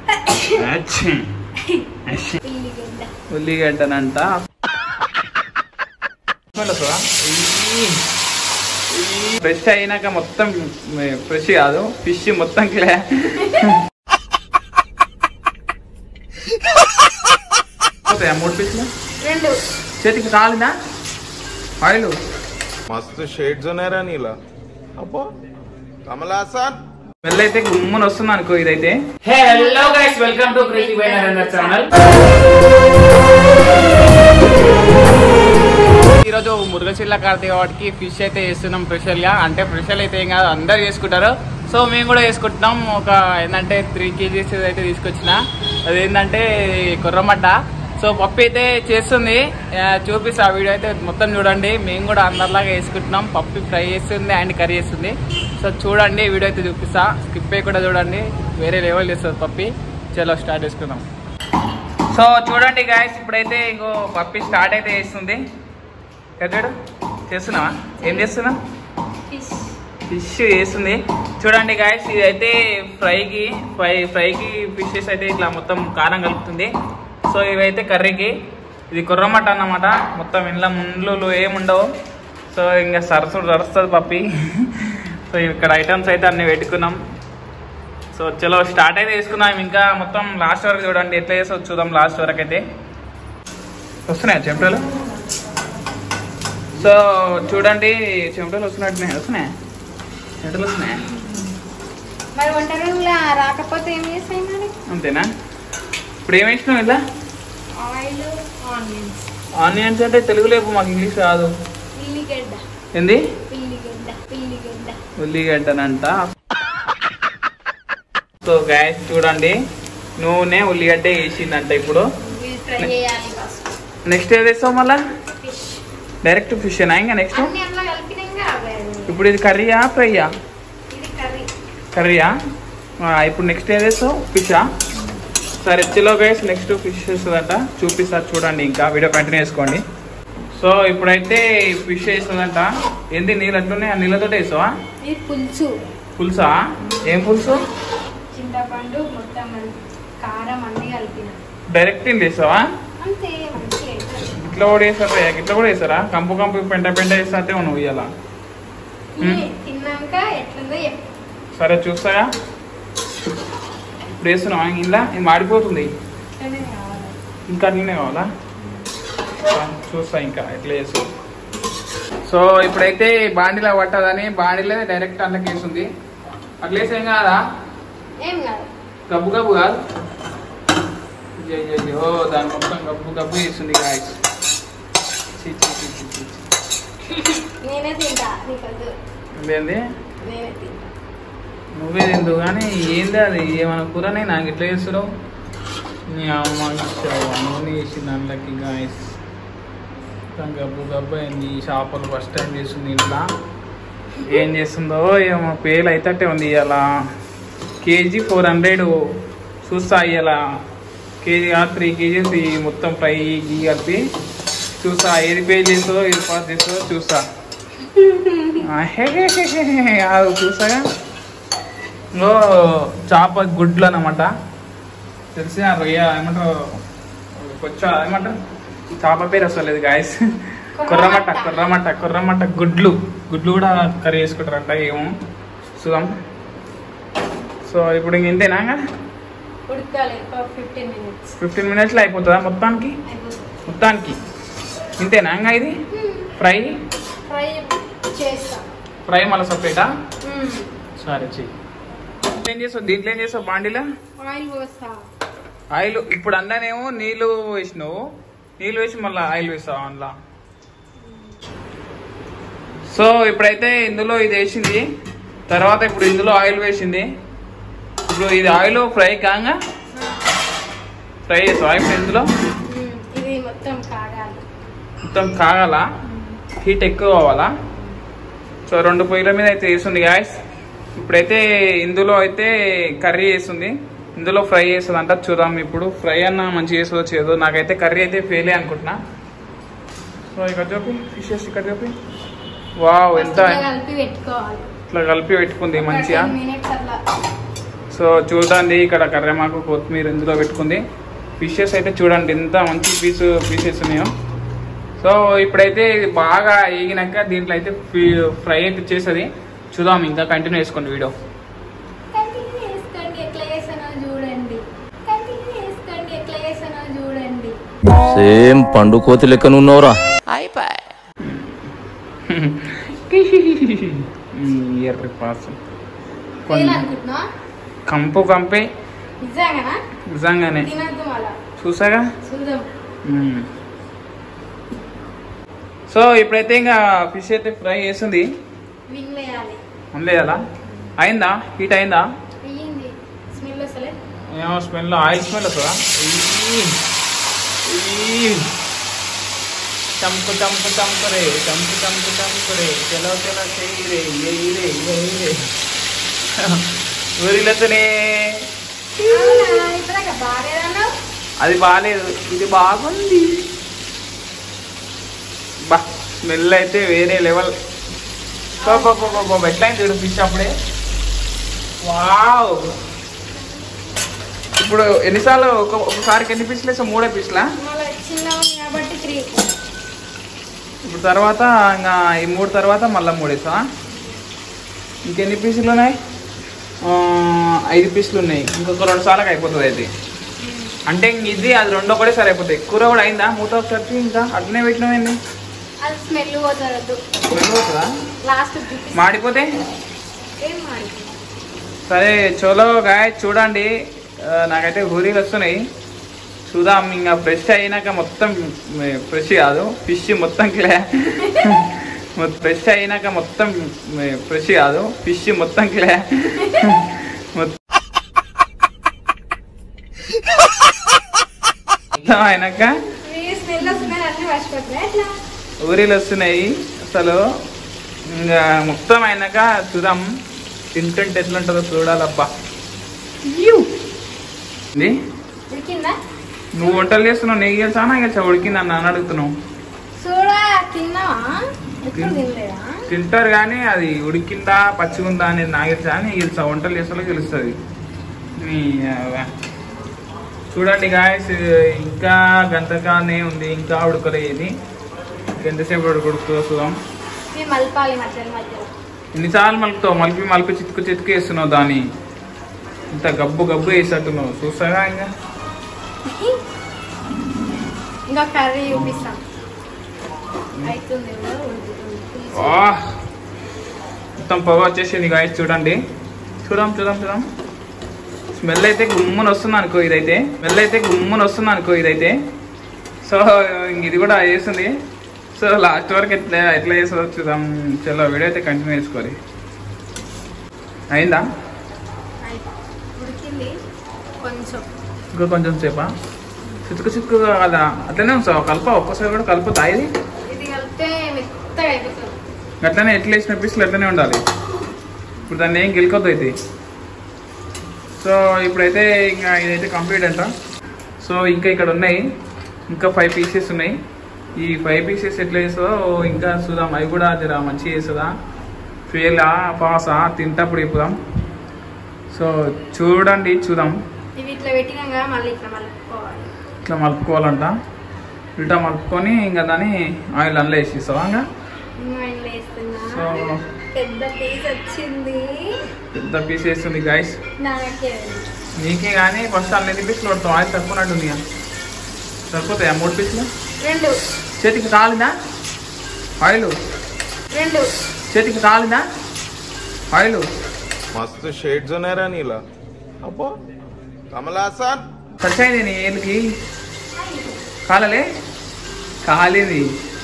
అచ్చి. అచ్చి. ఉల్లిగడ్డ ఉల్లిగడ్డనంట ఫ్రెష్ అయినాక మొత్తం ఫ్రెష్ కాదు ఫిష్ మొత్తం క్లే పోతాయా మూడు పీసులు రెండు చేతికి కాలినా ఆయిల్ मस्त शेड्स नाही रा नीला अप्पा कमला असा వెళ్ళైతే గుమ్మని వస్తుంది అనుకో ఇదైతే hello guys welcome to crazy by Narendra channel ఈరోజు మురుగశిల్ల కార్తీక వాటికి ఫిష్ అయితే వేస్తున్నాం స్పెషల్ గా అంటే స్పెషల్ అయితే ఏం కాదు అందరు చేసుకుంటారు సో మేము కూడా వేసుకుంటున్నాం ఒక ఏంటంటే త్రీ కేజీస్ అయితే తీసుకొచ్చిన అదేంటంటే కొర్రమట్ట సో పప్పు అయితే చేస్తుంది ఆ, చూపిస్తా ఆ వీడియో అయితే మొత్తం చూడండి మేము కూడా అందరిలాగా వేసుకుంటున్నాం పప్పు ఫ్రై చేస్తుంది అండ్ కర్రీ చేస్తుంది సో చూడండి వీడియో అయితే చూపిస్తా స్కిప్ అయ్యి కూడా చూడండి వేరే లెవెల్ చేస్తుంది పప్పి చలో స్టార్ట్ చేసుకుందాం సో చూడండి గాయస్ ఇప్పుడైతే ఇంకో పప్పి స్టార్ట్ అయితే చేస్తుంది కట్టాడు చేస్తున్నావా ఏం చేస్తున్నావు ఫిష్ ఫిష్ వేస్తుంది చూడండి గాయస్ ఇదైతే ఫ్రైకి ఫ్రై ఫ్రైకి ఫిషెస్ అయితే ఇట్లా మొత్తం కారం కలుపుతుంది సో ఇవైతే కర్రీకి ఇది కుర్రమట అన్నమాట మొత్తం ఇంట్లో ముండ్లు ఏముండవు సో ఇంకా సరసు సరుస్తుంది పప్పి సో ఇక్కడ ఐటమ్స్ అయితే అన్ని పెట్టుకున్నాం సో చలో స్టార్ట్ అయితే వేసుకున్నాం ఇంకా మొత్తం లాస్ట్ వరకు చూడండి ఎట్లా చేసో చూద్దాం లాస్ట్ వరకు అయితే వస్తున్నాయా చెమటలు సో చూడండి చెమటలు వస్తున్నట్టున్నాయి వస్తున్నాయా చెమటలు వస్తున్నాయా మరి వంట రూమ్లో రాకపోతే ఏం చేస్తాయి మరి అంతేనా ఇప్పుడు ఏం వేసినావు ఇలా ఆయిల్ ఆనియన్స్ ఆనియన్స్ అంటే తెలుగు లేపు మాకు ఇంగ్లీష్ రాదు ఉల్లిగడ్డ ఏంది ఉల్లిగడ్డ ఉల్లిగడ్డ ఉల్లిగడ్డనంట సో గాయస్ చూడండి నూనె ఉల్లిగడ్డ వేసిందంట ఇప్పుడు ఇది ఫ్రై చేయాలి ఫస్ట్ నెక్స్ట్ ఏది వేస్తావు మళ్ళా ఫిష్ డైరెక్ట్ ఫిష్ ఇంకా నెక్స్ట్ అన్ని అందులో కలిపినాక అవి- ఇప్పుడు ఇది కర్రీయా ఫ్రైయా ఇది కర్రీ కర్రీయా ఆ, ఇప్పుడు నెక్స్ట్ ఏది వేస్తావు ఫిషా సరే ఎత్తిలో గైస్ నెక్స్ట్ ఫిష్ వేస్తుందంట చూపిస్తా చూడండి ఇంకా వీడియో కంటిన్యూ చేసుకోండి సో ఇప్పుడైతే ఫిష్ వేస్తుందంట ఏంది నీళ్ళు అట్లున్నాయి ఆ నీళ్ళతో వేసావా ఇది పులుసు పులుసా ఏం పులుసు చింతపండు మొత్తం అది కారం అన్ని కలిపిన డైరెక్ట్ ఇంటి వేసావా అంతే మంచిగా అవుతుంది. ఇట్లా కూడా వేస్తారా ఇట్లా కూడా వేస్తారా కంపు కంపు పెంట పెంట వేస్తే నువ్వు ఇయ్యాల ఇది తిన్నాక ఎట్లుందో చెప్పు. సరే చూస్తాగా ఇప్పుడు వేస్తున్నావా ఇలా ఇది మాడిపోతుంది ఇట్లనే కావాలి ఇంకా అట్లనే కావాలా ఆ, చూస్తా ఇంకా ఎట్లా చేస్తావు సో ఇప్పుడైతే బాండిలో పట్టదని బాండిలో డైరెక్ట్ అందులోకి వేస్తుంది అట్లా వేసి ఏం కాదా ఏం కాదు గబ్బు గబ్బు కాదు జై జై జై. ఓ దాని మొత్తం గబ్బు గబ్బు వేస్తుంది గాయస్ చీ చీ చీ చీ చీ చీ. నేనే తింటా నీకొద్దు ఏంది నేనే తింటా నువ్వే తిందు కానీ ఏంది అది ఏమైనా కూరనే నాకు ఎట్లా చేస్తున్నావు నీ అమ్మ ఇచ్చావు నూనె వేసింది అందులోకి గాయస్ గబ్బు గబ్బు అయింది ఈ చేపలు ఫస్ట్ టైం చేస్తుంది ఇంట్లో ఏం చేస్తుందో ఏమో పేలు అయితే ఉంది ఇలా కేజీ ఫోర్ హండ్రెడ్ చూస్తా ఇలా కేజీ త్రీ కేజీస్ ఈ మొత్తం ఫ్రై గీ కలిపి చూస్తా ఏది పే చేస్తుందో ఏది పాస్ చేస్తుందో చూస్తా ఆ, హే హే హే హే హే హే. అది చూసాగా ఇంకో చేప గుడ్లు అనమాట తెలిసి ఆ రొయ్య ఏమంటారు కొచ్చా ఏమంటారు చేప పేరు వస్తలేదు గాయస్ కుర్రమట్ట కుర్రమట్ట కుర్రమట్ట గుడ్లు గుడ్లు కూడా కర్రీ చేసుకుంటారంట ఏమో చూద్దాం సో ఇప్పుడు ఇంక ఇంతేనా ఉడకాలి ఒక ఫిఫ్టీన్ మినిట్స్ ఫిఫ్టీన్ మినిట్స్లో అయిపోతుందా మొత్తానికి అయిపోతుంది మొత్తానికి ఇంతేనా ఇంకా ఇది ఫ్రై ఫ్రై చేస్తా ఫ్రై మళ్ళీ సపరేటా మ్మ్. సరే చెయ్యి ఏం చేస్తావు దీంట్లో ఏం చేస్తావు బాండీలో ఆయిల్ పోస్తా ఆయిల్ ఇప్పుడు అన్నానేమో నీళ్ళు వేసినావు నీళ్ళు వేసి మళ్ళీ ఆయిల్ వేస్తావు అందులో సో ఇప్పుడైతే ఇందులో ఇది వేసింది తర్వాత ఇప్పుడు ఇందులో ఆయిల్ వేసింది ఇప్పుడు ఇది ఆయిల్ ఫ్రై కాగా ఫ్రై చేస్తావు ఇప్పుడు ఇందులో మ్మ్. ఇది మొత్తం కాగాలి మొత్తం కాగాల హీట్ ఎక్కువ అవ్వాలా సో రెండు పొయ్యిల మీద అయితే వేస్తుంది గాయస్ ఇప్పుడైతే ఇందులో అయితే కర్రీ వేస్తుంది ఇందులో ఫ్రై చేస్తుంది అంట చూద్దాం ఇప్పుడు ఫ్రై అన్న మంచిగా చేస్తుందో చేయదో నాకైతే కర్రీ అయితే ఫెయిలే అనుకుంటున్నా సో ఇక్కడ చూపి ఫిషెస్ ఇక్కడ చూపి వావ్ ఎంత ఇట్లా కలిపి పెట్టుకోవాలి ఇట్లా కలిపి పెట్టుకుంది మంచిగా మినిట్స్ అట్లా సో చూడండి ఇక్కడ కర్రెమాకు కొత్తిమీర ఇందులో పెట్టుకుంది ఫిషెస్ అయితే చూడండి ఎంత మంచి పీస్ పీసెస్ ఉన్నాయో సో ఇప్పుడైతే ఇది బాగా వేగినాక దీంట్లో అయితే ఫ్రై అయితే చేస్తుంది చూద్దాం ఇంకా కంటిన్యూ చేసుకోండి వీడియో కంటిన్యూ చేసుకోండి ఎట్లా చేసానో చూడండి కంటిన్యూ చేసుకోండి ఎట్లా చేసానో చూడండి సేమ్ పండు కోతి లెక్కనున్నవరా ఎర్రి పాసం అనుకుంటున్నా కంపు కంపే నిజంగానా నిజంగానే తినద్దు మళ్ళా చూసాగా చూద్దాం మ్మ్. సో ఇప్పుడైతే ఇంకా ఫిష్ అయితే ఫ్రై చేసింది వింగ్ వేయాలి ఉండలేదా అయిందా హీట్ అయిందా అయ్యింది స్మెల్ వస్తలే ఏమో స్మెల్ ఆయిల్ స్మెల్ వస్తుందా ఈ. ఈ. చంపు చంపు చంపు రే చంపు చంపు చంపు రే చలో చలో చెయ్యి రే ఎయ్యి రే ఎయ్యి రే ఊరిలతోనే అవునా ఇప్పుడు బాగాలేదన్నావు అది బాగాలేదు ఇది బాగుంది బా స్మెల్ అయితే వేరే లెవెల్ ఎట్లా అయింది చూడు ఫిష్ అప్పుడే వావ్ ఇప్పుడు ఎన్నిసార్లు ఒక ఒకసారికి ఎన్ని పీసులు వేసావు మూడే పీసులా మళ్ళీ చిన్న ఉంది కాబట్టి త్రీ ఇప్పుడు తర్వాత ఇంకా ఈ మూడు తర్వాత మళ్ళీ మూడు వేసా ఇంకెన్ని పీసులు ఉన్నాయి ఆ, ఐదు పీసులు ఉన్నాయి ఇంకొక రెండు సార్లకు అయిపోతుంది అయితే అంటే ఇంక ఇది అది రెండో కూడా సరే అయిపోతాయి కూర కూడా అయిందా మూత ఒకసారి ఇంకా అట్లనే పెట్టినమైంది అది స్మెల్ పోతుంది వెళ్ళిపోతుందా లాస్ట్ చూపిస్తా మాడిపోతే ఏం మాడి సరే చోలో గాయ చూడండి ఆ, నాకైతే హూరీలు వస్తున్నాయి చూద్దాం ఇంకా ఫ్రెష్ అయినాక మొత్తం ఫ్రెష్ కాదు ఫిష్ మొత్తం క్లే ఫ్రెష్ అయినాక మొత్తం ఫ్రెష్ కాదు ఫిష్ మొత్తం క్లే మొత్తం మొత్తం అయినాక స్మెల్ వస్తున్నాయి అన్నీ మర్చిపోతున్నాయి ఎట్లా ఊరిలు వస్తున్నాయి అసలు ఇంకా మొత్తం అయినాక చూద్దాం తింటుంటే ఎట్లుంటుందో చూడాలబ్బా ఇయ్యు. ఏంది? ఉడికిందా నువ్వు వంటలు చేస్తున్నావు నెయ్యి గెలిచా నాకు గెలిచా ఉడికింది అన్న అని అడుగుతున్నావు చూడా తిన్నావా ఎప్పుడు తిన్- తినలేదా తింటారు కానీ అది ఉడికిందా పచ్చిగుందా అనేది నాకు గెలిచా అని గెలిచా వంటలు చేసేలో గెలుస్తుంది నీ అవ్వ. చూడండి గాయస్ ఇంకా గంటగానే ఉంది ఇంకా ఉడకలేదు ఎంతసేపు ఉడుకుతుందో చూద్దాం ఇవి మలపాలి మధ్యలో మధ్యలో ఎన్నిసార్లు మలుపుతావు మలిపి మలిపి చితుకు చితుకు వేస్తున్నావు దాన్ని ఇంత గబ్బు గబ్బు వేసేట్టున్నావు చూసాగా ఇంకా ఇంకా కర్రీ చూపిస్తాం అవుతుంది కూడా ఉడుకుతుంది. ఆ! మొత్తం పొగ వచ్చేసింది గాయస్ చూడండి చూద్దాం చూద్దాం చూద్దాం స్మెల్ అయితే గుమ్మున వస్తుంది అనుకో ఇదైతే స్మెల్ అయితే గుమ్మున వస్తుంది అనుకో ఇదైతే సో ఇంక ఇది కూడా వేస్తుంది సో లాస్ట్ వరకు ఎట్లా ఎట్లా చేస్తుందో చూద్దాం చలో వీడియో అయితే కంటిన్యూ చేసుకోవాలి అయిందా అయిపో. ఉడికింది కొంచెం ఇంకా కొంచెం సేపా చితుకు చితుకుగా కదా అట్లనే ఉంచావు కలప ఒక్కసారి కూడా కలుపుతా ఇది ఇది కలిపితే మెత్తగా అయిపోతుంది అట్లనే ఎట్లా వేసిన పీసులు అట్లనే ఉండాలి ఇప్పుడు దాన్ని ఏం గెలుకొద్దు అయితే సో ఇప్పుడైతే ఇంకా ఇదైతే కంప్లీట్ అంట సో ఇంకా ఇక్కడ ఉన్నాయి ఇంకా ఫైవ్ పీసెస్ ఉన్నాయి ఈ ఫైవ్ పీసెస్ ఎట్లా చేస్తుందో ఇంకా చూద్దాం అవి కూడా జర మంచిగా చేస్తుందా ఫెయిలా పాసా తింటప్పుడు ఇప్పుదాం సో చూడండి చూద్దాం ఇవి ఇట్లా పెట్టినాక మళ్ళీ ఇట్లా మలుపుకోవాలి ఇట్లా మలుపుకోవాలంట ఇట్లా మలుపుకొని ఇంకా దాన్ని ఆయిల్ అందులో వేసిస్తావా ఇంకా ఆయిల్ వేస్తున్నా సో పెద్ద పీస్ వచ్చింది పెద్ద పీస్ వేస్తుంది గాయస్ నాకే నీకే కానీ ఫస్ట్ అన్ని ఎన్ని పీసులు పడతాం ఆయిల్ తక్కువనట్టు ఉంది సరిపోతాయా మూడు పీసులు రెండు చేతికి కాలిందా ఆయిల్ రెండు చేతికి కాలిందా ఆయిల్ मस्त शेड्स ఉన్నాయరా నీలా అబ్బో కమలాసన్ టచ్ అయింది నీ ఏళ్ళకి కాలలే కాలింది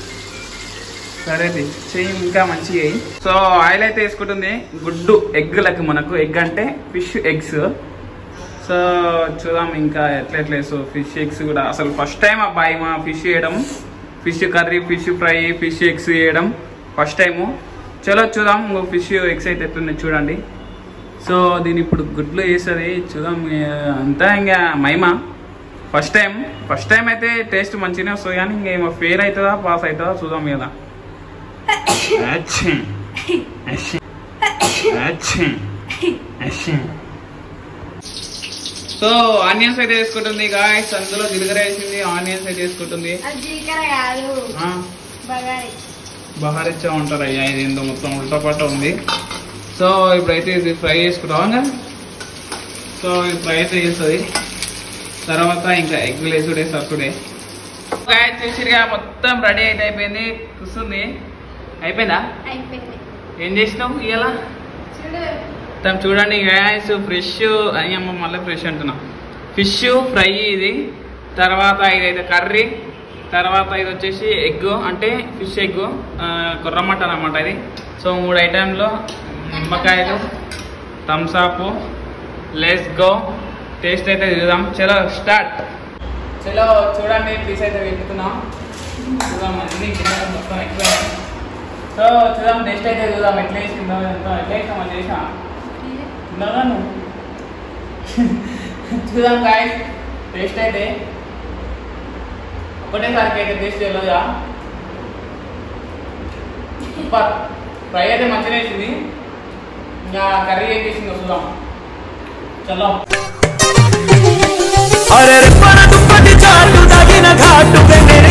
సరే చెయ్యి ఇంకా మంచిగా అయ్యి సో ఆయిల్ అయితే వేసుకుంటుంది గుడ్డు ఎగ్గులకి మనకు ఎగ్ అంటే ఫిష్ ఎగ్స్ సో చూద్దాం ఇంకా ఎట్లా ఎట్లా వేసు ఫిష్ ఎగ్స్ కూడా అసలు ఫస్ట్ టైం అబ్బాయి మా ఫిష్ వేయడం fish curry fish fry fish eggs వేయడం ఫస్ట్ టైము చలో చూద్దాం ఇంకో ఫిష్ ఎగ్స్ అయితే ఎట్లున్నాయి చూడండి సో దీని ఇప్పుడు గుడ్లు వేస్తుంది చూద్దాం ఏ, అంతా ఇంకా మహిమ ఫస్ట్ టైం ఫస్ట్ టైం అయితే టేస్ట్ మంచిగానే వస్తుంది కానీ ఇంకా ఏమో ఫెయిల్ అవుతుందా పాస్ అవుతుందా చూద్దాం కదా అచ్చి. అచ్చి. అచ్చి. అచ్చి. సో ఆనియన్స్ అయితే వేసుకుంటుంది గాయస్ అందులో జీలకర్ర వేసింది ఆనియన్స్ అయితే వేసుకుంటుంది అది జీలకర్ర కాదు ఆ, బగారి బహారిచ్చా ఉంటారు అయ్యా ఇది ఏందో మొత్తం ఉల్టా పట్ట ఉంది సో ఇప్పుడైతే ఇది ఫ్రై చేసుకుంటాం ఇంకా సో ఇది ఫ్రై అయితే చేస్తుంది తర్వాత ఇంకా ఎగ్ లేసుడే ససుడే గాయ చూసిరుగా మొత్తం రెడీ అయితే అయిపోయింది కూర్చుంది అయిపోయిందా అయిపోయింది ఏం చేసినావు ఇవాళ చూడు మొత్తం చూడండి గాయస్ ఫ్రెష్ అయ్యమ్మ మళ్ళీ ఫ్రెష్ అంటున్నా ఫిష్ ఫ్రై ఇది తర్వాత ఇదైతే కర్రీ తర్వాత ఇది వచ్చేసి ఎగ్ అంటే ఫిష్ ఎగ్ కొర్ర మటన్ అనమాట ఇది సో మూడు ఐటెంలో నిమ్మకాయలు Thums Up let's go taste అయితే చూద్దాం చలో స్టార్ట్ చలో చూడండి పీస్ అయితే వెతుకుతున్నాం చూద్దాం అన్ని గిన్నెలు మొత్తం ఎక్కువ సో చూద్దాం టేస్ట్ అయితే చూద్దాం ఎట్లా వేసిందో ఎంత ఎట్లా వేసామో చేసా తిన్నారా నువ్వు చూద్దాం కాయ టేస్ట్ అయితే ఒకటేసారికి అయితే టేస్ట్ తెలియదా సూపర్ ఫ్రై అయితే మంచిగా వేసింది ఇంకా కర్రీ ఏం చేసిందో చూద్దాం చలో అరే రెప్పన దుప్పటి చాటు తగిన ఘాటు వెన్నెల